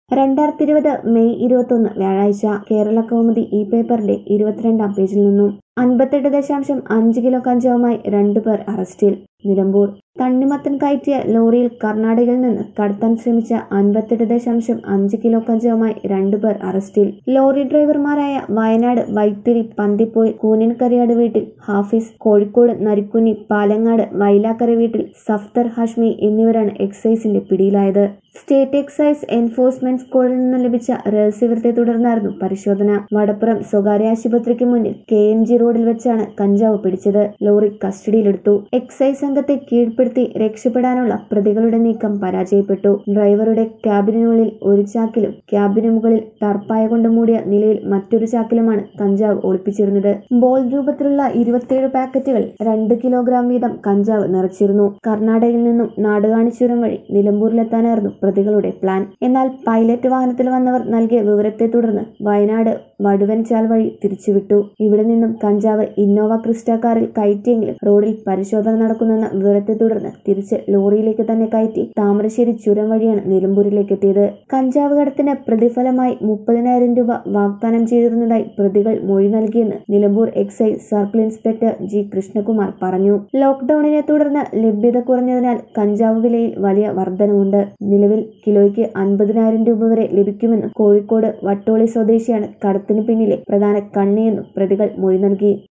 രണ്ടായിരത്തി ഇരുപത് മെയ് ഇരുപത്തൊന്ന് വ്യാഴാഴ്ച കേരള കൗമുദി ഈ പേപ്പറിന്റെ ഇരുപത്തിരണ്ടാം പേജിൽ നിന്നും അൻപത്തെട്ട് ദശാംശം അഞ്ച് കിലോ കഞ്ചാവുമായി രണ്ടുപേർ അറസ്റ്റിൽ നിലമ്പൂർ തണ്ണിമത്തൻ കയറ്റിയ ലോറിയിൽ കർണാടകയിൽ നിന്ന് കടത്താൻ ശ്രമിച്ച അൻപത്തെട്ട് ദശാംശം അഞ്ച് കിലോ കഞ്ചാവുമായി രണ്ടുപേർ അറസ്റ്റിൽ ലോറി ഡ്രൈവർമാരായ വയനാട് വൈത്തിരി പന്തിപ്പോയിൽ കൂനിൻകരയാട് വീട്ടിൽ ഹാഫിസ് കോഴിക്കോട് നരിക്കുനി പാലങ്ങാട് വൈലാക്കര വീട്ടിൽ സഫ്തർ ഹാഷ്മി എന്നിവരാണ് എക്സൈസിന്റെ പിടിയിലായത് സ്റ്റേറ്റ് എക്സൈസ് എൻഫോഴ്സ്മെന്റ് സ്ക്വാഡിൽ നിന്ന് ലഭിച്ച രഹസ്യവിവരത്തെ തുടർന്നായിരുന്നു പരിശോധന വടപ്പുറം സ്വകാര്യ ആശുപത്രിക്ക് മുന്നിൽ കെ എം ജി റോഡിൽ വെച്ചാണ് കഞ്ചാവ് പിടിച്ചത് ലോറി കസ്റ്റഡിയിലെടുത്തു എക്സൈസ് സംഘത്തെ കീഴ്പ്പെടുത്തി രക്ഷപ്പെടാനുള്ള പ്രതികളുടെ നീക്കം പരാജയപ്പെട്ടു ഡ്രൈവറുടെ ക്യാബിനുള്ളിൽ ഒരു ചാക്കിലും ക്യാബിനു മുകളിൽ ടർപ്പായ കൊണ്ട് മൂടിയ നിലയിൽ മറ്റൊരു ചാക്കിലുമാണ് കഞ്ചാവ് ഒളിപ്പിച്ചിരുന്നത് ബോൾ രൂപത്തിലുള്ള ഇരുപത്തിയേഴ് പാക്കറ്റുകൾ രണ്ട് കിലോഗ്രാം വീതം കഞ്ചാവ് നിറച്ചിരുന്നു കർണാടകയിൽ നിന്നും നാടുകാണി ചുരം വഴി നിലമ്പൂരിലെത്താനായിരുന്നു പ്രതികളുടെ പ്ലാൻ എന്നാൽ പൈലറ്റ് വാഹനത്തിൽ വന്നവർ നൽകിയ വിവരത്തെ തുടർന്ന് വയനാട് വടുവൻചാൽ വഴി തിരിച്ചുവിട്ടു ഇവിടെ നിന്നും കഞ്ചാവ് ഇന്നോവ ക്രിസ്റ്റ കാറിൽ കയറ്റിയെങ്കിലും റോഡിൽ പരിശോധന നടക്കുന്നെന്ന വിവരത്തെ തുടർന്ന് തിരിച്ച് ലോറിയിലേക്ക് തന്നെ കയറ്റി താമരശ്ശേരി ചുരം വഴിയാണ് നിലമ്പൂരിലേക്ക് എത്തിയത് കഞ്ചാവ് കടത്തിന് പ്രതിഫലമായി മുപ്പതിനായിരം രൂപ വാഗ്ദാനം ചെയ്തിരുന്നതായി പ്രതികൾ മൊഴി നൽകിയെന്ന് Nilambur excise circle inspector G Krishnakumar പറഞ്ഞു ലോക്ഡൌണിനെ തുടർന്ന് ലഭ്യത കുറഞ്ഞതിനാൽ കഞ്ചാവ് വിലയിൽ വലിയ വർധനവുണ്ട് നിലവിൽ കിലോയ്ക്ക് അൻപതിനായിരം രൂപ വരെ ലഭിക്കുമെന്നും കോഴിക്കോട് വട്ടോളി സ്വദേശിയാണ് കടത്തിനു പിന്നിലെ പ്രധാന കണ്ണിയെന്നും പ്രതികൾ മൊഴി നൽകി